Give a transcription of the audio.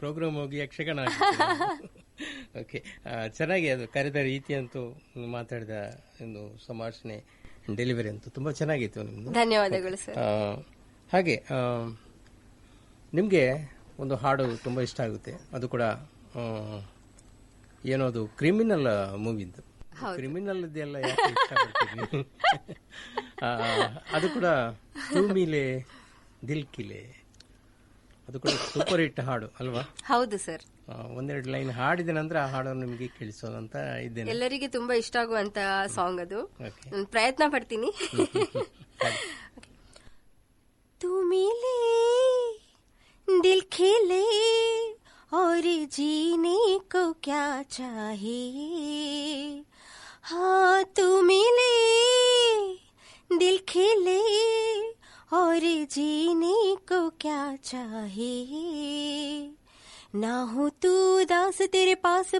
Program ಹೋಗಿ Yakshagana okay ಚೆನ್ನಾಗಿ ಅದು ಕರೆದ ರೀತಿ ಅಂತೂ ಮಾತಾಡಿದ ಒಂದು ಸಂಭಾಷಣೆ ಡೆಲಿವರಿ ಅಂತೂ ತುಂಬಾ ಚೆನ್ನಾಗಿತ್ತು ನಿಮ್ದು ಧನ್ಯವಾದಗಳು ಸರ್ ಆ, ಹಾಗೆ ನಿಮಗೆ ಒಂದು ಹಾಡು ತುಂಬ ಇಷ್ಟ ಆಗುತ್ತೆ ಅದು ಕೂಡ ಆ, ಏನೋ ಅದು ಕ್ರಿಮಿನಲ್ ಮೂವಿದ್ದು ಕ್ರಿಮಿನಲ್ ಇದೆಲ್ಲ ಯಾಕೆ ಇಷ್ಟಪಡ್ತೀರಿ ನೀವು? ಆ, ಅದು ಕೂಡ ತೂಮಿಲೆ ದಿಲ್ಕಿಲೆ ಅದು ಕೂಡ ಸೂಪರ್ ಹಿಟ್ ಹಾಡು ಅಲ್ವಾ ಹೌದು ಸರ್ ಆ, ಒಂದೆರಡು ಲೈನ್ ಹಾಡಿದ ನಂತರ ಆ ಹಾಡನ್ನು ನಿಮಗೆ ಕೇಳಿಸೋದು ಅಂತ ಇದ್ದೇನೆ ಎಲ್ಲರಿಗೆ ತುಂಬಾ ಇಷ್ಟ ಆಗುವಂತ ಸಾಂಗ್ ಅದು ಓಕೆ ನಾನು ಪ್ರಯತ್ನ ಪಡ್ತೀನಿ तू मिले दिल खिले और जीने को क्या चाहिए हाँ तू मिले दिल खिले और जीने को क्या चाहिए ना हो तू दास तेरे पास